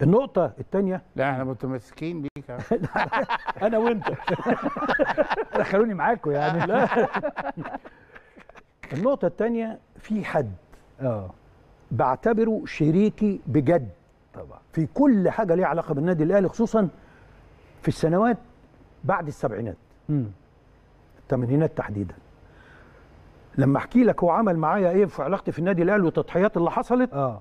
النقطه الثانيه لا احنا متمسكين بيك يا عم. انا وانت دخلوني معاكم يعني لا النقطه الثانيه في حد اه بعتبره شريكي بجد طبعا في كل حاجه ليها علاقه بالنادي الاهلي خصوصا في السنوات بعد السبعينات امم الثمانينات تحديدا لما احكي لك هو عمل معايا ايه في علاقتي في النادي الاهلي والتضحيات اللي حصلت اه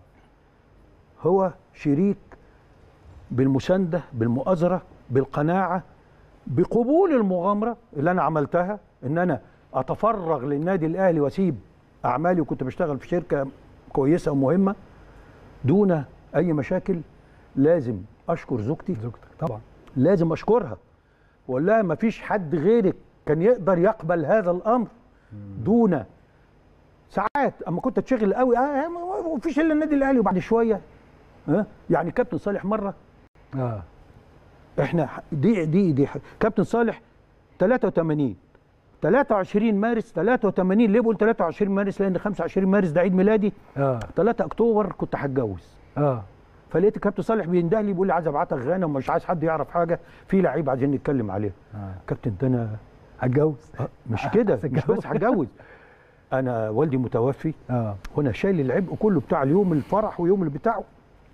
هو شريك بالمسانده بالمؤازره بالقناعه بقبول المغامره اللي انا عملتها ان انا اتفرغ للنادي الاهلي واسيب اعمالي وكنت بشتغل في شركه كويسه ومهمه دون اي مشاكل لازم اشكر زوجتي زوجتك طبعا لازم اشكرها واقول لها ما فيش حد غيرك كان يقدر يقبل هذا الامر دون ساعات اما كنت اتشغل قوي اه ما فيش الا النادي الاهلي وبعد شويه ها يعني كابتن صالح مره اه احنا ح- دي دي دي ح- كابتن صالح 83 23 مارس 83 ليه بقول 23 مارس لان 25 مارس ده عيد ميلادي اه 3 اكتوبر كنت هتجوز اه فلقيت الكابتن صالح بينده لي بيقول لي عايز ابعتك غانا ومش عايز حد يعرف حاجه في لعيب عايزين نتكلم عليه اه كابتن ده انا هتجوز آه، مش كده مش هتتجوز. بس هتجوز انا والدي متوفي اه وانا شايل العبء كله بتاع اليوم الفرح ويوم اللي بتاعه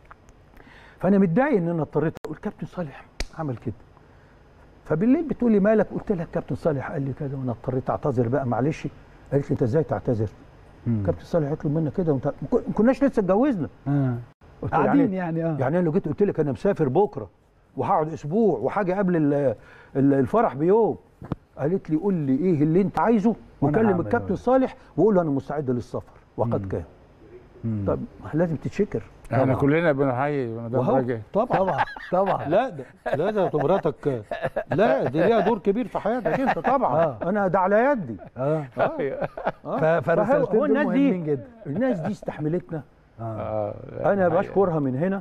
فانا متضايق ان انا اضطريت اقول كابتن صالح عمل كده فبالليل بتقول لي مالك قلت لها كابتن صالح قال لي كده وانا اضطريت اعتذر بقى معلش قالت لي انت ازاي تعتذر مم. كابتن صالح يطلب منك كده وانت ما كناش لسه اتجوزنا اه قلت له قاعدين يعني يعني اه يعني انا لو جيت قلت لك انا مسافر بكره وهقعد اسبوع وحاجه قبل ال- ال- الفرح بيوم قالت لي قول لي ايه اللي انت عايزه وأنا وكلم هعمل الكابتن ده. صالح وقول له انا مستعد للسفر وقد كان مم. طب ما لازم تتشكر احنا طبعاً. كلنا بنحيي مدام وهو راجع طبعا طبعا طبعا لا ده لا ده مراتك لا دي ليها دور كبير في حياتك انت طبعا آه. انا ده على يدي اه آه. ف- فرسالتين هو دول الناس مهمين دي جدا الناس دي استحملتنا اه آه، لا، انا الحقيقة. بشكرها من هنا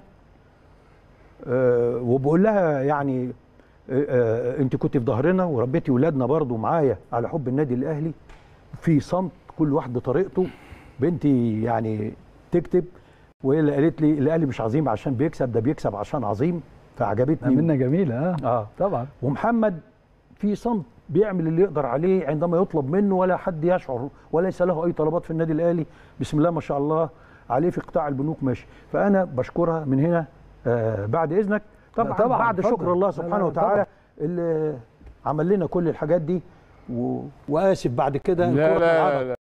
آه، وبقول لها يعني آه، آه، انت كنت في ظهرنا وربيتي ولادنا برضو معايا على حب النادي الاهلي في صمت كل واحد بطريقته بنتي يعني تكتب وهي اللي قالت لي الاهلي مش عظيم عشان بيكسب ده بيكسب عشان عظيم فعجبتني منا جميله اه اه طبعا ومحمد في صمت بيعمل اللي يقدر عليه عندما يطلب منه ولا حد يشعر وليس له اي طلبات في النادي الاهلي بسم الله ما شاء الله عليه في قطاع البنوك ماشي فانا بشكرها من هنا آه بعد اذنك طبعا, لا طبعاً، بعد اتفضل. شكر الله لا، سبحانه لا، وتعالى طبعاً. اللي عمل لنا كل الحاجات دي و... واسف بعد كده لا الكرة لا, العرب. لا